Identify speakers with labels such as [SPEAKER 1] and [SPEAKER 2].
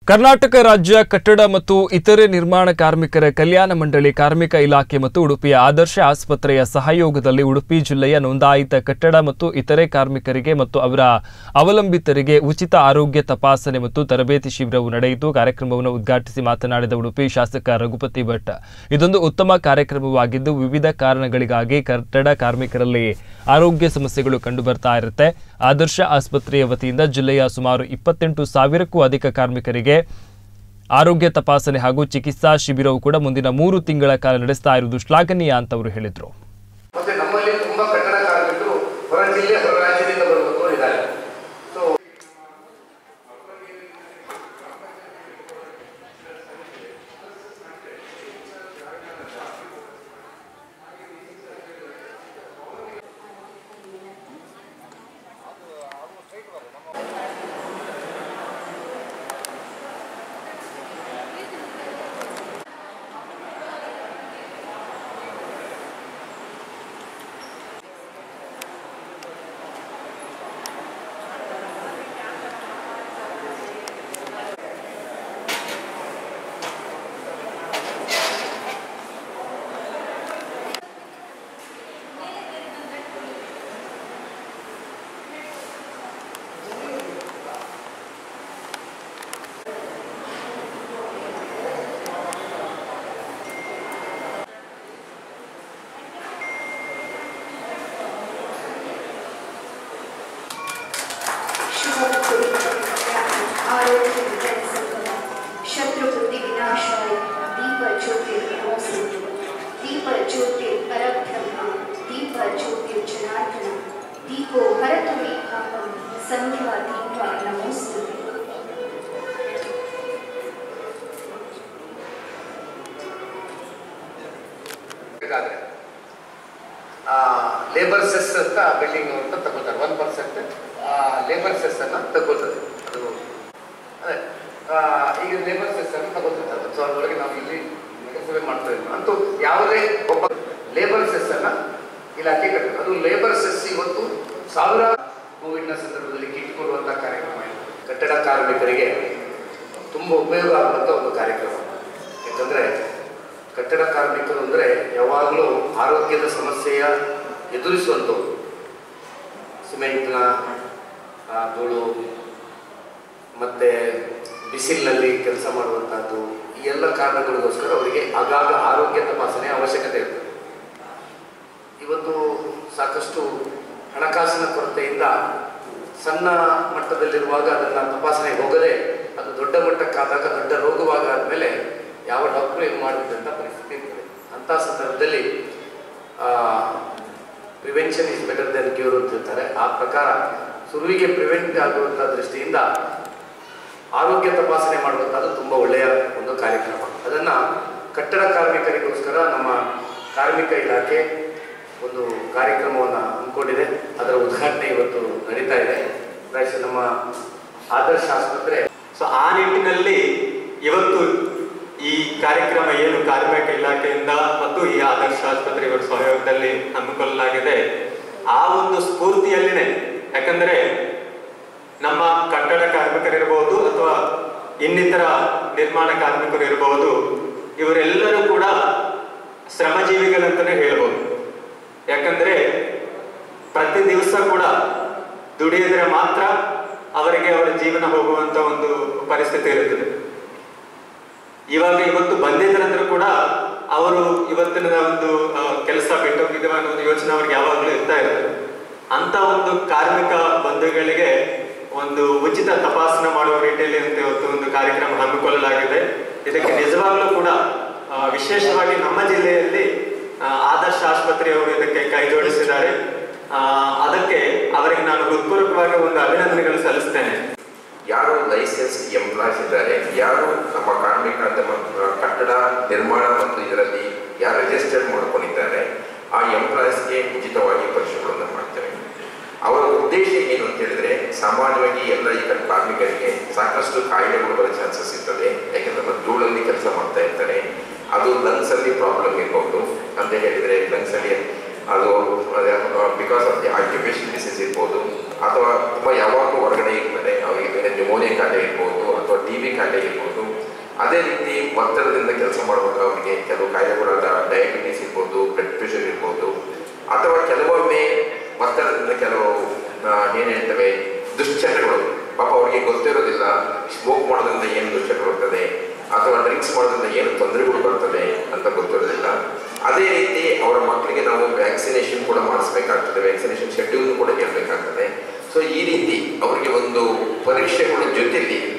[SPEAKER 1] ಕರ್ನಾಟಕ ರಾಜ್ಯ ಕಟ್ಟಡ ಮತ್ತು ಇತರೆ ನಿರ್ಮಾಣ ಕಾರ್ಮಿಕರ ಕಲ್ಯಾಣ ಮಂಡಳಿ ಕಾರ್ಮಿಕ ಇಲಾಖೆ ಮತ್ತು ಉಡುಪಿಯ ಆದರ್ಶ ಆಸ್ಪತ್ರೆಯ ಸಹಯೋಗದಲ್ಲಿ ಉಡುಪಿ ಜಿಲ್ಲೆಯ ನೋಂದಾಯಿತ ಕಟ್ಟಡ ಮತ್ತು ಇತರೆ ಕಾರ್ಮಿಕರಿಗೆ ಮತ್ತು ಅವರ ಅವಲಂಬಿತರಿಗೆ ಉಚಿತ ಆರೋಗ್ಯ ತಪಾಸಣೆ ಮತ್ತು ತರಬೇತಿ ಶಿಬಿರವು ನಡೆಯಿತು ಕಾರ್ಯಕ್ರಮವನ್ನು ಉದ್ಘಾಟಿಸಿ ಮಾತನಾಡಿದ ಉಡುಪಿ ಶಾಸಕ ರಘುಪತಿ ಭಟ್ ಇದೊಂದು ಉತ್ತಮ ಕಾರ್ಯಕ್ರಮವಾಗಿದ್ದು ವಿವಿಧ ಕಾರಣಗಳಿಗಾಗಿ ಕಟ್ಟಡ ಕಾರ್ಮಿಕರಲ್ಲಿ ಆರೋಗ್ಯ ಸಮಸ್ಯೆಗಳು ಕಂಡುಬರ್ತಾ ಇರುತ್ತೆ ಆದರ್ಶ ಆಸ್ಪತ್ರೆಯ ವತಿಯಿಂದ ಜಿಲ್ಲೆಯ ಸುಮಾರು ಇಪ್ಪತ್ತೆಂಟು ಸಾವಿರಕ್ಕೂ ಅಧಿಕ ಕಾರ್ಮಿಕರಿಗೆ ಆರೋಗ್ಯ ತಪಾಸಣೆ ಹಾಗೂ ಚಿಕಿತ್ಸಾ ಶಿಬಿರವು ಕೂಡ ಮುಂದಿನ ಮೂರು ತಿಂಗಳ ಕಾಲ ನಡೆಸ್ತಾ ಇರುವುದು ಶ್ಲಾಘನೀಯ ಅಂತ ಅವರು ಹೇಳಿದರು
[SPEAKER 2] ಮತ್ತೆ ನಮ್ಮಲ್ಲಿ ತುಂಬಾ ಕಟ್ಟಡ ಕಾರ್ಮಿಕರು ಹೊರ ಜಿಲ್ಲೆ ಹೊರ ರಾಜ್ಯದಿಂದ ಬರುವವರು ಇದ್ದಾರೆ ಸೊ
[SPEAKER 3] ಆರೋಗ್ಯ ವಿಕಸಿಸುತ್ತದೆ ಶತ್ರು ಬುದ್ಧಿ ವಿನಾಶಾಯ ದೀಪ ಜ್ಯೋತಿ ನಮೋಸ್ತುತೆ ದೀಪ ಜ್ಯೋತಿ ಪರಬ್ರಹ್ಮ ದೀಪ ಜ್ಯೋತಿ ಜನಾರ್ದನ ದೀಪೋ ಹರತು ಮೇ ಪಾಪಂ ಸಂಧ್ಯಾ ದೀಪ ನಮೋಸ್ತುತೆ
[SPEAKER 2] ಬೇಕಾದ್ರೆ ಲೇಬರ್ ಸೆಸ್ ಅಂತ ಬಿಲ್ಡಿಂಗ್ ಅಂತ ತಗೋತಾರೆ ಒನ್ ಪರ್ಸೆಂಟ್ ಲೇಬರ್ ಸೆಸ್ ಅನ್ನ ತಗೋತದೆ ಅದು ಅದೇ ಆ, ಈಗ ಲೇಬರ್ ಸೆಸ್ ಅನ್ನು ತಗೋತದೆ ಅದು ಸೊ ಅದರೊಳಗೆ ನಾವು ಇಲ್ಲಿ ನಗರಸಭೆ ಮಾಡ್ತಾ ಇದ್ವಿ ಅಂತೂ ಯಾವುದೇ ಒಬ್ಬ ಲೇಬರ್ ಸೆಸ್ ಅನ್ನ ಇಲಾಖೆ ಕಟ್ಟುತ್ತೆ ಅದು ಲೇಬರ್ ಸೆಸ್ ಇವತ್ತು ಸಾವಿರಾರು ಕೋವಿಡ್ನ ಸಂದರ್ಭದಲ್ಲಿ ಕಿಟ್ ಕೊಡುವಂತ ಕಾರ್ಯಕ್ರಮ ಇದು ಕಟ್ಟಡ ಕಾರ್ಮಿಕರಿಗೆ ತುಂಬ ಉಪಯೋಗ ಆಗುವಂಥ ಒಂದು ಕಾರ್ಯಕ್ರಮ ಯಾಕಂದ್ರೆ ಕಟ್ಟಡ ಕಾರ್ಮಿಕರು ಅಂದರೆ ಯಾವಾಗಲೂ ಆರೋಗ್ಯದ ಸಮಸ್ಯೆಯ ಎದುರಿಸುವಂಥವ್ರು ಸಿಮೆಂಟ್ನ ಆ, ಧೂಳು ಮತ್ತು ಬಿಸಿಲಿನಲ್ಲಿ ಕೆಲಸ ಮಾಡುವಂಥದ್ದು ಈ ಎಲ್ಲ ಕಾರಣಗಳಿಗೋಸ್ಕರ ಅವರಿಗೆ ಆಗಾಗ ಆರೋಗ್ಯ ತಪಾಸಣೆ ಅವಶ್ಯಕತೆ ಇರ್ತದೆ ಇವತ್ತು ಸಾಕಷ್ಟು ಹಣಕಾಸಿನ ಕೊರತೆಯಿಂದ ಸಣ್ಣ ಮಟ್ಟದಲ್ಲಿರುವಾಗ ಅದನ್ನು ತಪಾಸಣೆಗೆ ಹೋಗದೆ ಅದು ದೊಡ್ಡ ಮಟ್ಟಕ್ಕಾದಾಗ ದೊಡ್ಡ ರೋಗವಾಗಾದ್ಮೇಲೆ ಯಾವ ಡಾಕ್ಟ್ರು ಏನು ಮಾಡಿದಂಥ ಪರಿಸ್ಥಿತಿ ಇರ್ತದೆ ಅಂಥ ಸಂದರ್ಭದಲ್ಲಿ prevention is better than cure ಅಂತ ಹೇಳ್ತಾರೆ ಆ ಪ್ರಕಾರ ಸುರುವಿಗೆ ಪ್ರಿವೆಂಟ್ ಆಗುವಂಥ ದೃಷ್ಟಿಯಿಂದ ಆರೋಗ್ಯ ತಪಾಸಣೆ ಮಾಡುವಂಥದ್ದು ತುಂಬ ಒಳ್ಳೆಯ ಒಂದು ಕಾರ್ಯಕ್ರಮ ಅದನ್ನು ಕಟ್ಟಡ ಕಾರ್ಮಿಕರಿಗೋಸ್ಕರ ನಮ್ಮ ಕಾರ್ಮಿಕ ಇಲಾಖೆ ಒಂದು ಕಾರ್ಯಕ್ರಮವನ್ನು ಹಮ್ಮಿಕೊಂಡಿದೆ ಅದರ ಉದ್ಘಾಟನೆ ಇವತ್ತು ನಡೀತಾ ಇದೆ ಪ್ರಾಯಶಃ ನಮ್ಮ ಆದರ್ಶ ಆಸ್ಪತ್ರೆ
[SPEAKER 4] ಸೊ ಆ ನಿಟ್ಟಿನಲ್ಲಿ ಇವತ್ತು ಈ ಕಾರ್ಯಕ್ರಮ ಏನು ಕಾರ್ಮಿಕ ಇಲಾಖೆಯಿಂದ ಮತ್ತು ಈ ಆದರ್ಶ ಆಸ್ಪತ್ರೆ ಇವರ ಸಹಯೋಗದಲ್ಲಿ ಹಮ್ಮಿಕೊಳ್ಳಲಾಗಿದೆ ಆ ಒಂದು ಸ್ಫೂರ್ತಿಯಲ್ಲಿನೇ ಯಾಕಂದ್ರೆ ನಮ್ಮ ಕಟ್ಟಡ ಕಾರ್ಮಿಕರಿರ್ಬೋದು ಅಥವಾ ಇನ್ನಿತರ ನಿರ್ಮಾಣ ಕಾರ್ಮಿಕರು ಇರಬಹುದು ಇವರೆಲ್ಲರೂ ಕೂಡ ಶ್ರಮಜೀವಿಗಳಂತಾನೆ ಹೇಳ್ಬೋದು ಯಾಕಂದ್ರೆ ಪ್ರತಿ ದಿವಸ ಕೂಡ ದುಡಿಯಿದ್ರೆ ಮಾತ್ರ ಅವರಿಗೆ ಅವರ ಜೀವನ ಹೋಗುವಂತ ಒಂದು ಪರಿಸ್ಥಿತಿ ಇರುತ್ತದೆ ಇವಾಗ ಇವತ್ತು ಬಂದಿದ್ರಂದ್ರೂ ಕೂಡ ಅವರು ಇವತ್ತಿನ ಒಂದು ಕೆಲಸ ಬಿಟ್ಟು ಹೋಗಿದ್ದೇವೆ ಅನ್ನೋ ಒಂದು ಯೋಚನೆ ಅವ್ರಿಗೆ ಯಾವಾಗಲೂ ಇರ್ತಾ ಇರ್ತದೆ ಅಂತ ಒಂದು ಕಾರ್ಮಿಕ ಬಂಧುಗಳಿಗೆ ಒಂದು ಉಚಿತ ತಪಾಸಣೆ ಮಾಡುವ ರೀತಿಯಲ್ಲಿ ಅಂತ ಇವತ್ತು ಒಂದು ಕಾರ್ಯಕ್ರಮ ಹಮ್ಮಿಕೊಳ್ಳಲಾಗಿದೆ ಇದಕ್ಕೆ ನಿಜವಾಗ್ಲೂ ಕೂಡ ಆ, ವಿಶೇಷವಾಗಿ ನಮ್ಮ ಜಿಲ್ಲೆಯಲ್ಲಿ ಆ, ಆದರ್ಶ ಆಸ್ಪತ್ರೆಯವರು ಇದಕ್ಕೆ ಕೈ ಜೋಡಿಸಿದ್ದಾರೆ ಆ, ಅದಕ್ಕೆ ಅವರಿಗೆ ನಾನು ಹೃತ್ಪೂರ್ವಕವಾಗಿ ಒಂದು ಅಭಿನಂದನೆಗಳು ಸಲ್ಲಿಸ್ತೇನೆ
[SPEAKER 5] ಯಾರು ಲೈಸೆನ್ಸ್ ಎಂಪ್ಲಾಯ್ಸ್ ಇದ್ದಾರೆ ಯಾರು ನಮ್ಮ ಕಾರ್ಮಿಕ ನಮ್ಮ ಕಟ್ಟಡ ನಿರ್ಮಾಣ ಮತ್ತು ಇದರಲ್ಲಿ ಯಾರು ರಿಜಿಸ್ಟರ್ ಮಾಡ್ಕೊಂಡಿದ್ದಾರೆ ಆ ಎಂಪ್ಲಾಯ್ಸ್ಗೆ ಉಚಿತವಾಗಿ ಪರೀಕ್ಷೆಗಳನ್ನು ಮಾಡ್ತೇವೆ ಅವರ ಉದ್ದೇಶ ಏನು ಅಂತ ಹೇಳಿದ್ರೆ ಸಾಮಾನ್ಯವಾಗಿ ಎಲ್ಲ ಈಗ ಕಾರ್ಮಿಕರಿಗೆ ಸಾಕಷ್ಟು ಕಾಯಿಲೆಗಳು ಬರೋ ಚಾನ್ಸಸ್ ಇರ್ತದೆ ಯಾಕಂದ್ರೆ ನಮ್ಮ ಧೂಳಲ್ಲಿ ಕೆಲಸ ಮಾಡ್ತಾ ಇರ್ತಾರೆ ಅದು ಲಂಗ್ಸ್ ಅಲ್ಲಿ ಪ್ರಾಬ್ಲಮ್ ಇರ್ಬೋದು ಅಂತ ಹೇಳಿದ್ರೆ ಲಂಗ್ಸ್ ಅಲ್ಲಿ ಅದು because of the occupation disease ಅಥವಾ ತುಂಬ ಯಾವಾಗಲೂ ಹೊರಗಡೆ ಇರ್ತಾರೆ ಅವರಿಗೆ ಬೇರೆ ನ್ಯೂಮೋನಿಯಾ ಕಾಯಿಲೆ ಇರ್ಬೋದು ಅಥವಾ ಟಿ ಬಿ ಕಾಯಿಲೆ ಇರ್ಬೋದು ಇರ್ಬೋದು ಅದೇ ರೀತಿ ಒತ್ತಡದಿಂದ ಕೆಲಸ ಮಾಡುವಾಗ ಅವರಿಗೆ ಕೆಲವು ಕಾಯಿಲೆಗಳಾದ ಡಯಾಬಿಟಿಸ್ ಇರ್ಬೋದು ಬ್ಲಡ್ ಪ್ರೆಷರ್ ಇರ್ಬೋದು ಅಥವಾ ಕೆಲವೊಮ್ಮೆ ಒತ್ತಡದಿಂದ ಕೆಲವು ಆ, ಏನ್ ಹೇಳ್ತೇವೆ ದುಶ್ಚಟಗಳು ಪಾಪ ಅವರಿಗೆ ಗೊತ್ತಿರೋದಿಲ್ಲ ಸ್ಮೋಕ್ ಮಾಡೋದ್ರಿಂದ ಏನು ದುಶ್ಚಟ ಬರ್ತದೆ ಅಥವಾ ಡ್ರಿಂಕ್ಸ್ ಮಾಡೋದ್ರಿಂದ ಏನು ತೊಂದರೆಗಳು ಬರ್ತದೆ ಅಂತ ಗೊತ್ತಿರೋದಿಲ್ಲ ಅದೇ ರೀತಿ ಅವರ ಮಕ್ಕಳಿಗೆ ನಾವು ವ್ಯಾಕ್ಸಿನೇಷನ್ ಕೂಡ ಮಾಡಿಸ್ಬೇಕಾಗ್ತದೆ ವ್ಯಾಕ್ಸಿನೇಷನ್ ಶೆಡ್ಯೂಲ್ ಕೂಡ ಹೇಳ್ಬೇಕಾಗ್ತದೆ ಸೊ ಈ ರೀತಿ ಅವರಿಗೆ ಒಂದು ಪರೀಕ್ಷೆಗಳ ಜೊತೆಲಿ